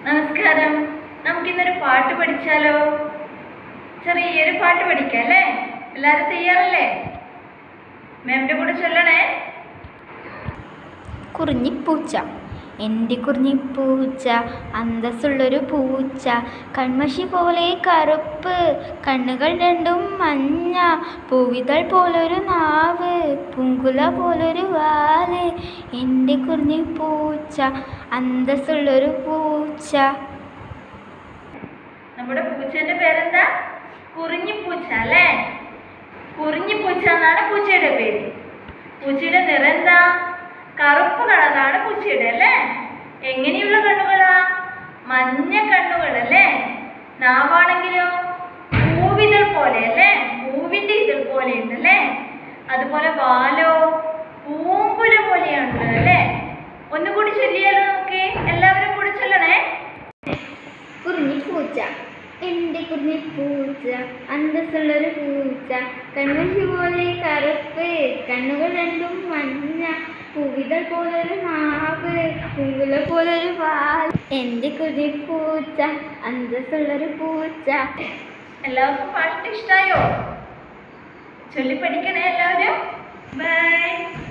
നമസ്കാരം നമുക്കിന്നൊരു പാട്ട് പഠിച്ചാലോ ചെറിയൊരു പാട്ട് പഠിക്കാം അല്ലേ എല്ലാവരും തയ്യാറല്ലേ മാമിൻ്റെ കൂടെ ചൊല്ലണേ കുറിഞ്ഞിപ്പൂച്ച എൻ്റെ കുറിഞ്ഞിപ്പൂച്ച അന്തസ്സുള്ളൊരു പൂച്ച കൺമഷി പോലെ കറുപ്പ് കണ്ണുകൾ രണ്ടും മഞ്ഞ പൂവിതൾ പോലൊരു നാവ് പൂങ്കുല പോലൊരു വാല് എൻ്റെ കുറിഞ്ഞിപ്പൂച്ച അന്തസ്സുള്ളൊരു പൂച്ച നമ്മുടെ പൂച്ചേന്റെ പേരെന്താ കുറിഞ്ഞിപ്പൂച്ച അല്ലേ കുറിഞ്ഞിപ്പൂച്ച എന്നാണ് പൂച്ചയുടെ പേര് പൂച്ചയുടെ നിറം എന്താ കറുപ്പ് കളറാണ് പൂച്ചയുടെ അല്ലേ എങ്ങനെയുള്ള കണ്ണുകളാ മഞ്ഞ കണ്ണുകൾ അല്ലേ നാവാണെങ്കിലോ പൂവിതൾ പോലെ അല്ലേ പൂവിന്റെ ഇതൾ പോലെ ഉണ്ട് അല്ലേ അതുപോലെ വാലോ പൂമ്പുല പോലെയാണുള്ളത് അല്ലേ ഒന്നുകൂടി ചൊല്ലിയാലോ നമുക്ക് എല്ലാവരും കൂടി ചൊല്ലണേ കുറിഞ്ഞിപ്പൂച്ച എൻ്റെ കുറിഞ്ഞിപ്പൂച്ച അന്തസ്സുള്ളൊരു പൂച്ച കൺമഷി പോലെ കറുപ്പ് കണ്ണുകൾ രണ്ടും മഞ്ഞ പൂവിതൾ പോലൊരു നാവ് പൂങ്കുല പോലൊരു വാൽ എൻ്റെ കുറിഞ്ഞിപ്പൂച്ച അന്തസ്സുള്ളൊരു പൂച്ച എല്ലാവർക്കും പാട്ട് ഇഷ്ടായോ ചൊല്ലി പഠിക്കണേ എല്ലാവരും ബൈ